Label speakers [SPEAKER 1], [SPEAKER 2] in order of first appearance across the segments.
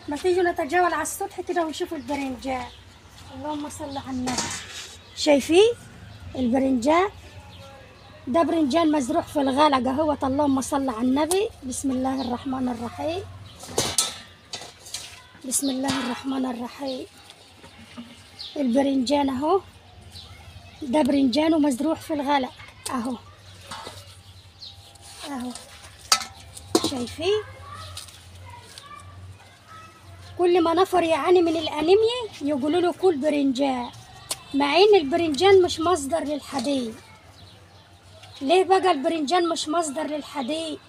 [SPEAKER 1] ما تيجوا نتجول على السطح كده ونشوف البرنجان اللهم صل على النبي شايفين البرنجان ده برنجان مزروع في الغلقة هو اللهم صل على النبي بسم الله الرحمن الرحيم بسم الله الرحمن الرحيم البرنجان اهو ده برنجان ومزروع في الغلق اهو اهو شايفين كل ما نفر يعاني من الانيميا يقولوا له كل برنجان مع ان البرنجان مش مصدر للحديد ليه بقى البرنجان مش مصدر للحديد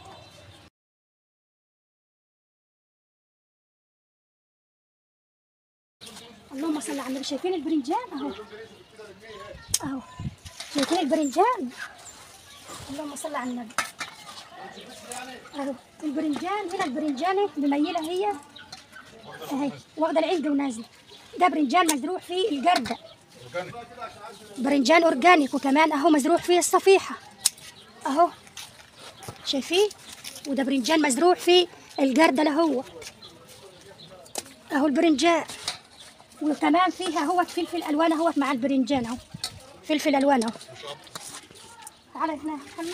[SPEAKER 1] اللهم صل على النبي شايفين البرنجان اهو اهو شايفين البرنجان اللهم صل على النبي اهو البرنجان هنا البرنجانه مميله هي اهي واخده العلق ونازله ده برنجان مزروع فيه الجرده برنجان اورجانيك وكمان اهو مزروع فيه الصفيحه اهو شايفين وده برنجان مزروع فيه الجردل اهو اهو البرنجان وكمان فيها اهوت فلفل الوان اهوت مع البرنجان اهو فلفل الوان اهو تعالى هنا يا محمد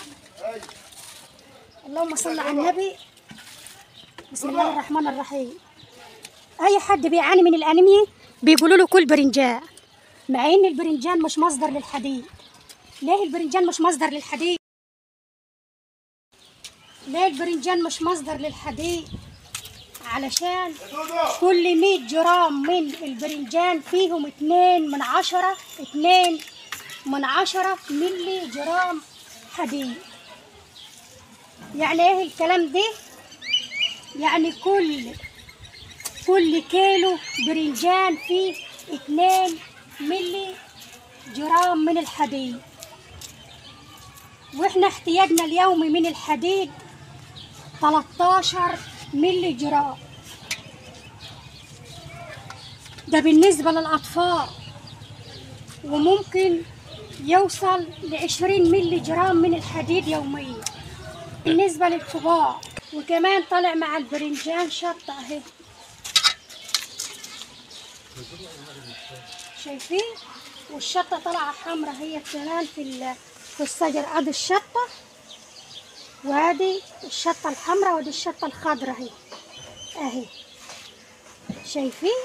[SPEAKER 1] اللهم صل على النبي بسم الله الرحمن الرحيم اي حد بيعاني من الانيميا بيقولوا له كل برنجان مع ان البرنجان مش مصدر للحديد ليه البرنجان مش مصدر للحديد ليه البرنجان مش مصدر للحديد علشان كل 100 جرام من البرنجان فيهم اتنين من عشرة اتنين من عشرة ملي جرام حديد يعني ايه الكلام ده يعني كل كل كيلو برنجان فيه اتنين ملي جرام من الحديد واحنا احتياجنا اليومي من الحديد 13 ملي جرام ده بالنسبة للأطفال وممكن يوصل لعشرين ملي جرام من الحديد يوميا بالنسبة للكبار وكمان طلع مع البرنجان شطة اهي شايفين والشطة طالعة حمرا هي كمان في ال- في الشجر ادي الشطة وادي الشطة الحمراء ودي الشطة الخضراء اهي اهي شايفين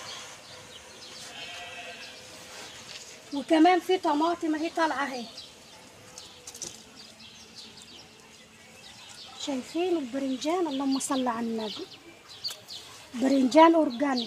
[SPEAKER 1] وكمان في طماطم اهي طالعة اهي شايفين البرنجان اللهم صل على النبي برنجان اورجانيك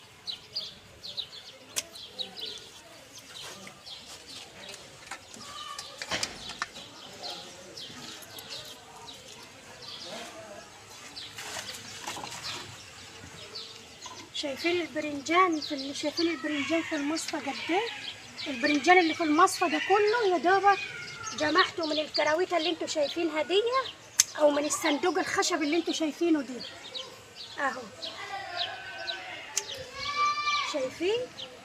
[SPEAKER 1] شايفين البرنجان في ال- شايفين البرنجان في المصفى قد ايه البرنجان اللي في المصفى ده كله يا دوبك جمعته من الكراويته اللي انتوا شايفينها دي او من الصندوق الخشب اللي انتوا شايفينه دي اهو شايفين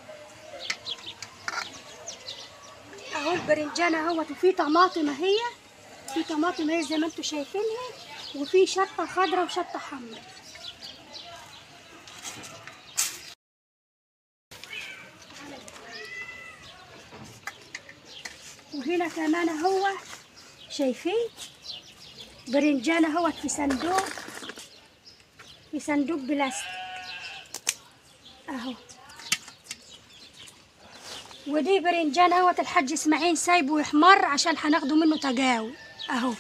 [SPEAKER 1] اهو البرنجان اهوت وفي طماطم اهي في طماطم اهي زي ما انتوا شايفينها وفي شطه خضراء وشطه حمراء وهنا كمان هو شايفين برنجان اهوت في صندوق في صندوق بلاستيك اهو ودي برنجان اهوت الحاج اسماعيل سايبه يحمر عشان هناخده منه تجاوي اهو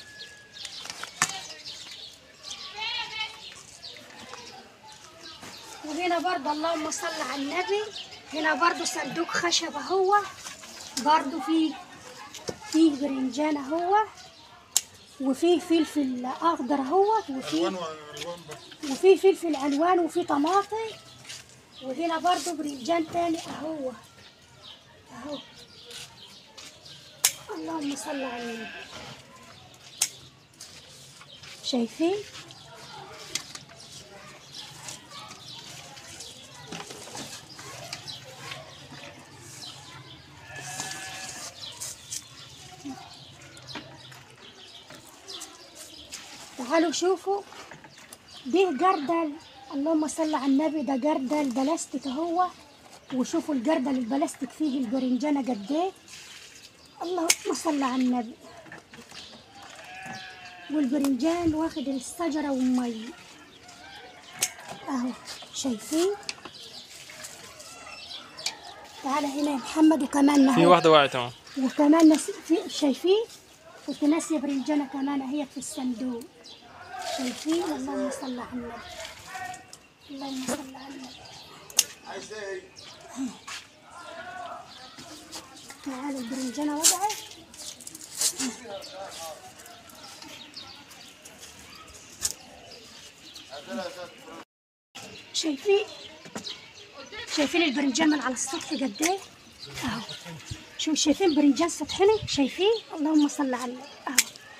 [SPEAKER 1] وهنا برضه اللهم صل على النبي هنا برضه صندوق خشب اهو برضه فيه فيه برنجان اهو وفيه فلفل اخضر اهو وفيه
[SPEAKER 2] الوان والوان بس
[SPEAKER 1] وفي فلفل الوان وفي طماطم وهنا برضو برنجان تاني اهو اهو اللهم صل على النبي شايفين تعالوا شوفوا دي جردل اللهم صل على النبي ده جردل البلاستيك اهو وشوفوا الجردل البلاستيك فيه البرنجانة قد ايه اللهم صل على النبي والبرنجان واخد الشجرة والمي اهو شايفين تعالى هنا يا محمد وكمان
[SPEAKER 2] في
[SPEAKER 1] اهو
[SPEAKER 2] واحدة وقعت اهو
[SPEAKER 1] وكمان نس... في... شايفين كنت ناسية برنجانة كمان هي في الصندوق شايفين اللهم صل على النبي اللهم صل على النبي تعالوا البرنجانة وضعت شايفين شايفين البرنجان من على السطح قد ايه اهو شو شايفين برنجان سطحني شايفين اللهم صل على النبي اهو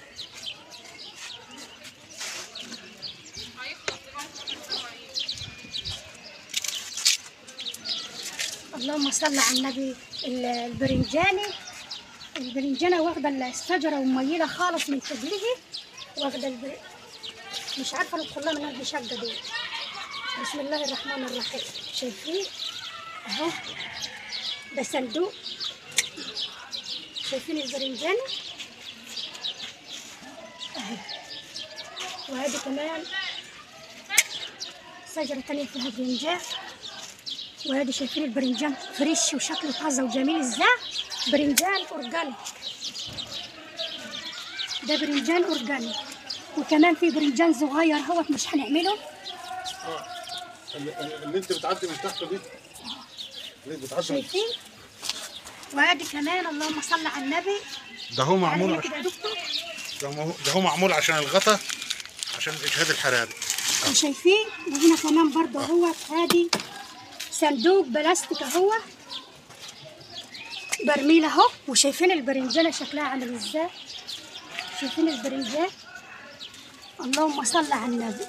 [SPEAKER 1] اللهم صل على النبي ال- البرنجاني البرنجانة واخدة الشجرة وميلة خالص من تجليه واخدة البر... مش عارفة ندخلها من قلب شقة دي بسم الله الرحمن الرحيم شايفين اهو ده صندوق شايفين البرنجان اهي وهذه كمان شجرة تانية فيها برنجان وهذه شايفين البرنجان فريش وشكله طازة وجميل ازاي برنجان اورجانيك ده برنجان اورجانيك وكمان في برنجان صغير هوت مش هنعمله
[SPEAKER 3] اللي اللي انت بتعدي من تحته دي اللي بتعدي من-
[SPEAKER 1] شايفين وادي كمان اللهم صل على النبي
[SPEAKER 3] ده هو معمول
[SPEAKER 1] تعالى
[SPEAKER 3] عشان
[SPEAKER 1] كده يا دكتور
[SPEAKER 3] ده هو- ده هو معمول عشان الغطا عشان الاجهاد الحراري
[SPEAKER 1] وشايفين وهنا كمان برضه هو ادي صندوق بلاستيك اهو برميل اهو وشايفين البرنجانه شكلها عامل ازاي شايفين البرنجان اللهم صل على النبي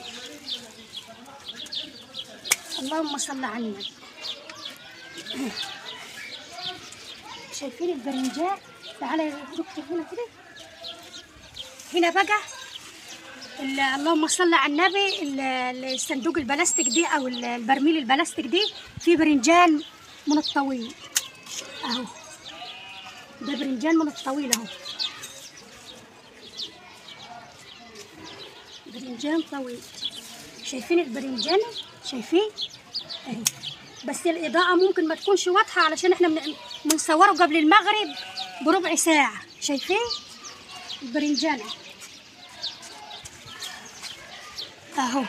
[SPEAKER 1] اللهم صل على النبي شايفين البرنجان تعالى يا دكتور هنا كده هنا بقى ال- اللهم صل على النبي ال- الصندوق البلاستيك دي او ال- البرميل البلاستيك دي فيه برنجان من الطويل اهو ده برنجان من الطويل اهو برنجان طويل شايفين البرنجان شايفين اهي بس الاضاءه ممكن ما تكونش واضحه علشان احنا بن- بنصوره قبل المغرب بربع ساعه شايفين البرنجانه اهو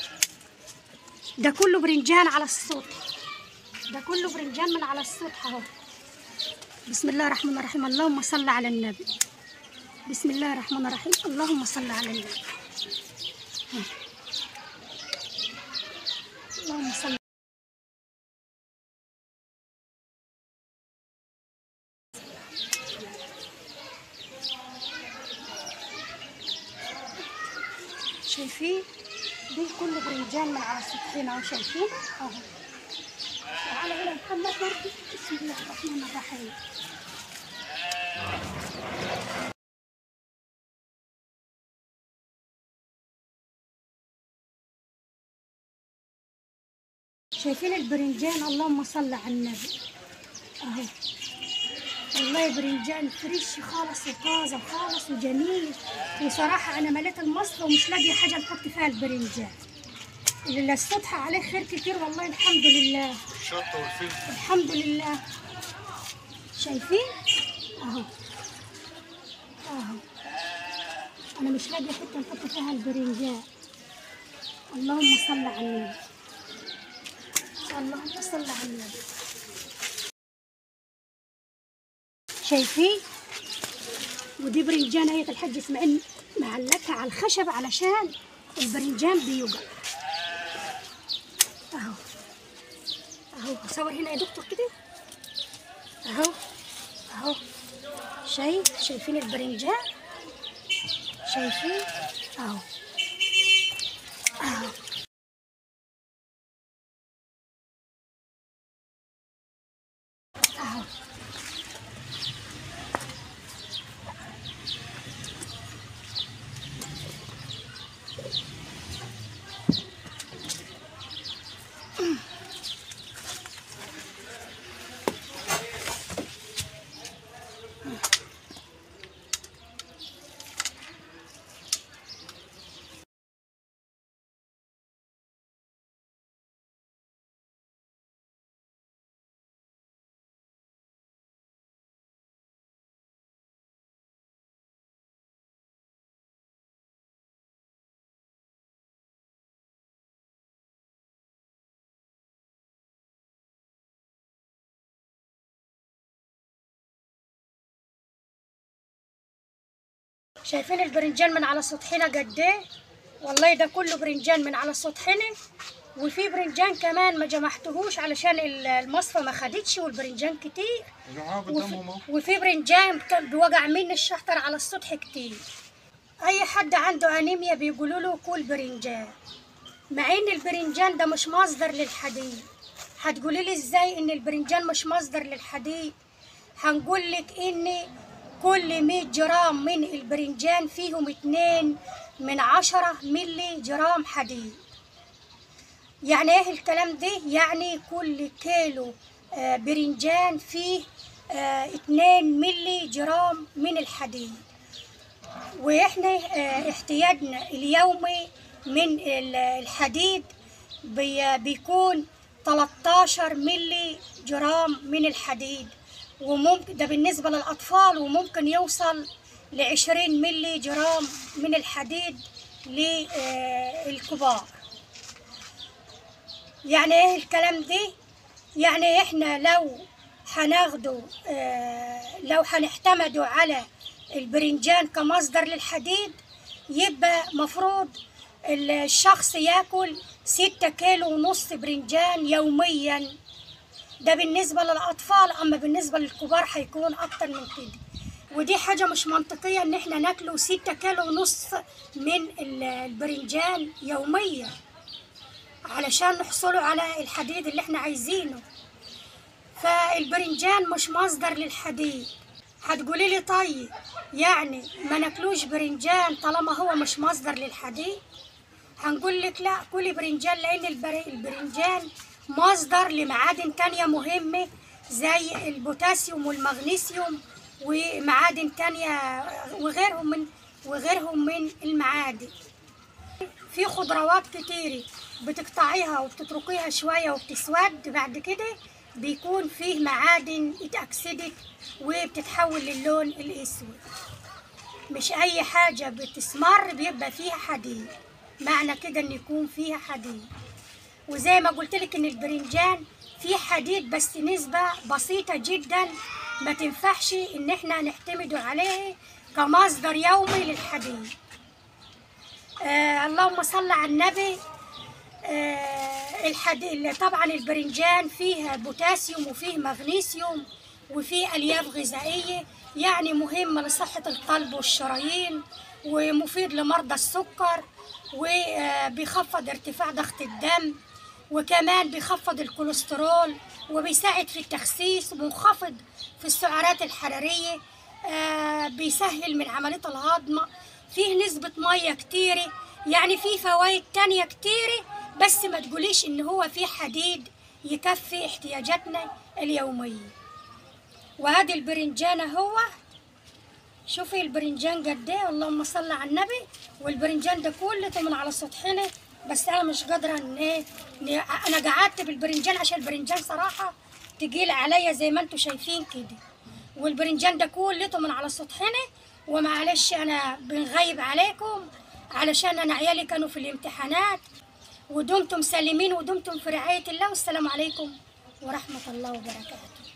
[SPEAKER 1] ده كله برنجان على السطح ده كله برنجان من على السطح اهو بسم الله الرحمن الرحيم اللهم صل على النبي بسم الله الرحمن الرحيم اللهم صل على النبي ها. اللهم صل شايفين دي كله برنجان من على السطحين اهو شايفين اهو تعالى هنا محمد برضه بسم الله الرحمن الرحيم شايفين البرنجان اللهم صل على النبي اهو والله برنجان فريش خالص وطازه خالص وجميل وصراحه انا مليت المصفى ومش لاقيه حاجه نحط فيها البرنجان اللي السطح عليه خير كتير والله الحمد لله
[SPEAKER 3] الشطه والفلفل
[SPEAKER 1] الحمد لله شايفين اهو اهو انا مش لاقيه حته نحط فيها البرنجان اللهم صل على النبي اللهم صل على النبي شايفين ودي برنجان هي الحاج اسماعيل معلقها على الخشب علشان البرنجان بيوقع اهو اهو صور هنا يا دكتور كده اهو اهو شايف شايفين البرنجان شايفين اهو اهو اهو شايفين البرنجان من على سطحنا قد ايه والله ده كله برنجان من على سطحنا وفي برنجان كمان ما جمعتهوش علشان ال- المصفى ما خدتش والبرنجان كتير
[SPEAKER 3] جماعة قدامهم اهو
[SPEAKER 1] وفي, وفي برنجان بت- بوجع مني الشحطر على السطح كتير اي حد عنده انيميا بيقولوا له كل برنجان مع ان البرنجان ده مش مصدر للحديد هتقولي لي ازاي ان البرنجان مش مصدر للحديد هنقول لك ان كل 100 جرام من البرنجان فيهم 2 من 10 ملي جرام حديد يعني ايه الكلام ده يعني كل كيلو آه، برنجان فيه آه، 2 ملي جرام من الحديد واحنا آه، احتياجنا اليومي من ال- الحديد بي- بيكون 13 ملي جرام من الحديد وممكن ده بالنسبة للأطفال وممكن يوصل ل 20 ملي جرام من الحديد للكبار يعني ايه الكلام ده يعني احنا لو هناخده آه، لو هنعتمدوا على البرنجان كمصدر للحديد يبقى مفروض الشخص ياكل ستة كيلو ونص برنجان يوميا ده بالنسبة للأطفال أما بالنسبة للكبار هيكون أكتر من كده ودي حاجة مش منطقية إن إحنا ناكله ستة كيلو ونص من ال- البرنجان يوميا علشان نحصلوا على الحديد اللي إحنا عايزينه فالبرنجان مش مصدر للحديد هتقولي لي طيب يعني ما ناكلوش برنجان طالما هو مش مصدر للحديد هنقول لك لا كلي برنجان لان البر- البرنجان مصدر لمعادن تانية مهمة زي البوتاسيوم والمغنيسيوم ومعادن تانية وغيرهم من وغيرهم من المعادن في خضروات كتيرة بتقطعيها وبتتركيها شوية وبتسود بعد كده بيكون فيه معادن اتأكسدت وبتتحول للون الأسود مش أي حاجة بتسمر بيبقى فيها حديد معنى كده إن يكون فيها حديد وزي ما قلت لك إن البرنجان فيه حديد بس نسبة بسيطة جدا ما تنفعش إن إحنا نعتمد عليه كمصدر يومي للحديد آه اللهم صل على النبي آه الحديد طبعا البرنجان فيه بوتاسيوم وفيه مغنيسيوم وفيه الياف غذائيه يعني مهم لصحه القلب والشرايين ومفيد لمرضى السكر وبيخفض ارتفاع ضغط الدم وكمان بيخفض الكوليسترول وبيساعد في التخسيس ومنخفض في السعرات الحراريه آه بيسهل من عمليه الهضم فيه نسبه ميه كتيره يعني فيه فوائد تانية كتيره بس ما تقوليش ان هو فيه حديد يكفي احتياجاتنا اليوميه وهذه البرنجانه هو شوفي البرنجان قد ايه اللهم صل على النبي والبرنجان ده كله من على سطحنا بس انا مش قادره ان ايه إن انا قعدت بالبرنجان عشان البرنجان صراحه تقيل عليا زي ما انتم شايفين كده والبرنجان ده كله من على سطحنا ومعلش انا بنغيب عليكم علشان انا عيالي كانوا في الامتحانات ودمتم سالمين ودمتم في رعايه الله والسلام عليكم ورحمه الله وبركاته